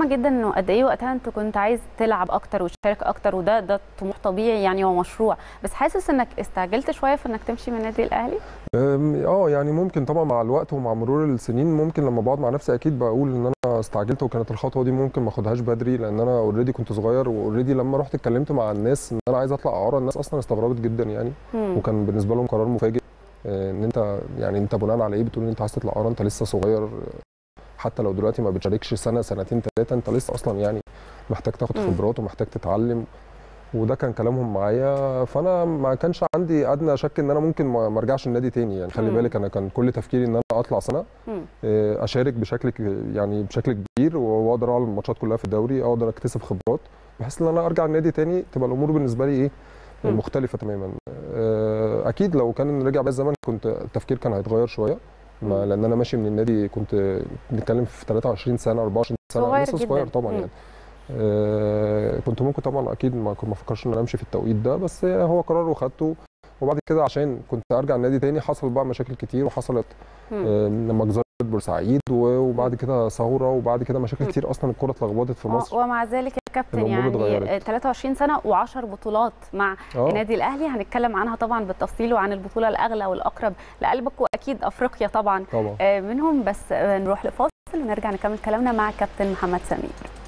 مفهومه جدا انه قد ايه وقتها انت كنت عايز تلعب اكتر وتشارك اكتر وده ده طموح طبيعي يعني ومشروع بس حاسس انك استعجلت شويه في انك تمشي من النادي الاهلي أم، اه يعني ممكن طبعا مع الوقت ومع مرور السنين ممكن لما بقعد مع نفسي اكيد بقول ان انا استعجلت وكانت الخطوه دي ممكن ما اخدهاش بدري لان انا اوريدي كنت صغير واوريدي لما رحت اتكلمت مع الناس ان انا عايز اطلع اعاره الناس اصلا استغربت جدا يعني مم. وكان بالنسبه لهم قرار مفاجئ آه، ان انت يعني انت بناء على ايه بتقول ان انت عايز تطلع اعاره انت لسه صغير آه، حتى لو دلوقتي ما بتشاركش سنه سنتين ثلاثه انت لسه اصلا يعني محتاج تاخد مم. خبرات ومحتاج تتعلم وده كان كلامهم معايا فانا ما كانش عندي ادنى شك ان انا ممكن ما ما ارجعش النادي تاني يعني خلي مم. بالك انا كان كل تفكيري ان انا اطلع سنه مم. آه، اشارك بشكل ك- يعني بشكل كبير واقدر العب الماتشات كلها في الدوري اقدر اكتسب خبرات بحيث ان انا ارجع النادي تاني تبقى الامور بالنسبه لي ايه آه، مم. مختلفه تماما آه، اكيد لو كان رجع بيا الزمن كنت التفكير كان هيتغير شويه ما مم. لان انا ماشي من النادي كنت بنتكلم في 23 سنه 24 سنه صغير لسه جداً. صغير طبعا مم. يعني آه، كنت ممكن طبعا اكيد ما كنت ما افكرش ان انا امشي في التوقيت ده بس هو قرار وخدته وبعد كده عشان كنت ارجع النادي تاني حصل بقى مشاكل كتير وحصلت مم. آه، لما جزرت بورسعيد و- وبعد كده ثوره وبعد كده مشاكل مم. كتير اصلا الكوره اتلخبطت في آه، مصر ومع ذلك يا كابتن الأمور يعني اتغيرت. آه، 23 سنه و10 بطولات مع اه النادي الاهلي هنتكلم عنها طبعا بالتفصيل وعن البطوله الاغلى والاقرب لقلبك واكيد افريقيا طبعا طبعا آه، منهم بس آه، نروح لفاصل ونرجع نكمل كلامنا مع كابتن محمد سمير